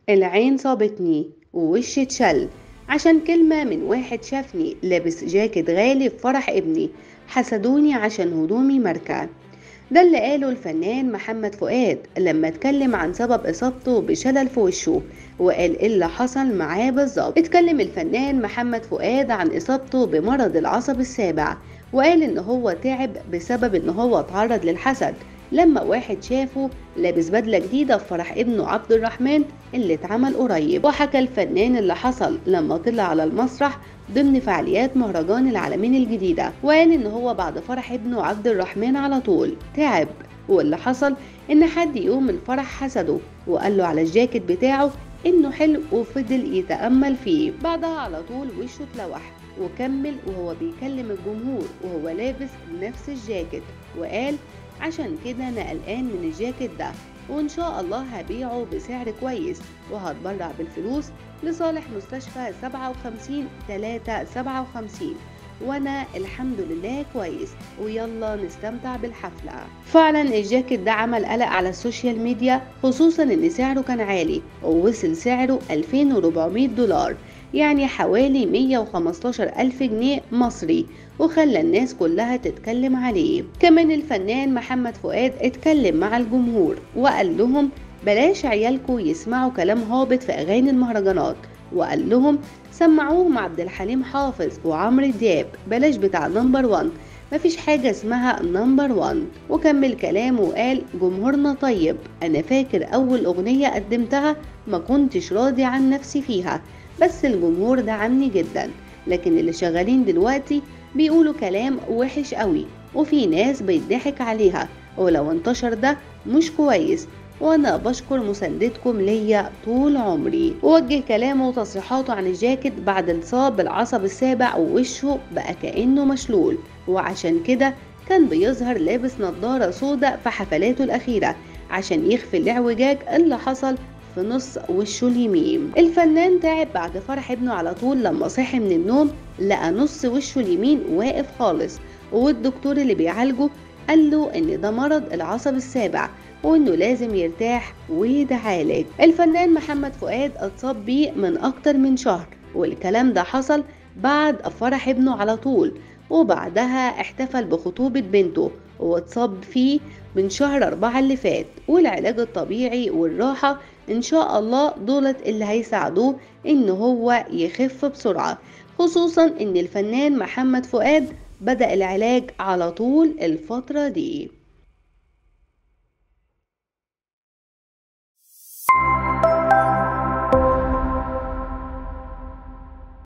العين صابتني ووشي اتشل عشان كلمة من واحد شافني لابس جاكيت غالي في فرح ابني حسدوني عشان هدومي ماركة ده اللي قاله الفنان محمد فؤاد لما اتكلم عن سبب اصابته بشلل في وشه وقال ايه اللي حصل معاه بالظبط اتكلم الفنان محمد فؤاد عن اصابته بمرض العصب السابع وقال ان هو تعب بسبب ان هو اتعرض للحسد لما واحد شافه لابس بدله جديده في فرح ابنه عبد الرحمن اللي اتعمل قريب وحكى الفنان اللي حصل لما طلع على المسرح ضمن فعاليات مهرجان العالمين الجديده وقال ان هو بعد فرح ابنه عبد الرحمن على طول تعب واللي حصل ان حد يوم الفرح حسده وقال له على الجاكيت بتاعه انه حلو وفضل يتامل فيه بعدها على طول وشه اتلوح وكمل وهو بيكلم الجمهور وهو لابس نفس الجاكيت وقال عشان كده انا قلقان من الجاكيت ده وان شاء الله هبيعه بسعر كويس وهتبرع بالفلوس لصالح مستشفى 57 3 57 وانا الحمد لله كويس ويلا نستمتع بالحفلة فعلا الجاكيت ده عمل قلق على السوشيال ميديا خصوصا ان سعره كان عالي ووصل سعره 2400 دولار يعني حوالي 115 ألف جنيه مصري وخلى الناس كلها تتكلم عليه كمان الفنان محمد فؤاد اتكلم مع الجمهور وقال لهم بلاش عيالكم يسمعوا كلام هابط في أغاني المهرجانات وقال لهم سمعوهم عبد الحليم حافظ وعمرو دياب بلاش بتاع نمبر وان مفيش حاجة اسمها نمبر وان وكمل كلامه وقال جمهورنا طيب أنا فاكر أول أغنية قدمتها ما كنتش راضي عن نفسي فيها بس الجمهور دعمني جدا لكن اللي شغالين دلوقتي بيقولوا كلام وحش قوي وفي ناس بيضحك عليها ولو انتشر ده مش كويس وانا بشكر مساندتكم ليا طول عمري ووجه كلامه وتصريحاته عن الجاكيت بعد الاصاب بالعصب السابع ووشه بقى كانه مشلول وعشان كده كان بيظهر لابس نظارة سوداء في حفلاته الأخيرة عشان يخفي الاعوجاج اللي حصل في نص وشه اليمين الفنان تعب بعد فرح ابنه على طول لما صحي من النوم لقى نص وشه اليمين واقف خالص والدكتور اللي بيعالجه قال له ان ده مرض العصب السابع وانه لازم يرتاح ويتعالج الفنان محمد فؤاد اتصاب بيه من اكتر من شهر والكلام ده حصل بعد فرح ابنه على طول وبعدها احتفل بخطوبة بنته واتصاب فيه من شهر أربعة اللي فات والعلاج الطبيعي والراحة إن شاء الله دولت اللي هيساعدوه إن هو يخف بسرعة خصوصا إن الفنان محمد فؤاد بدأ العلاج على طول الفترة دي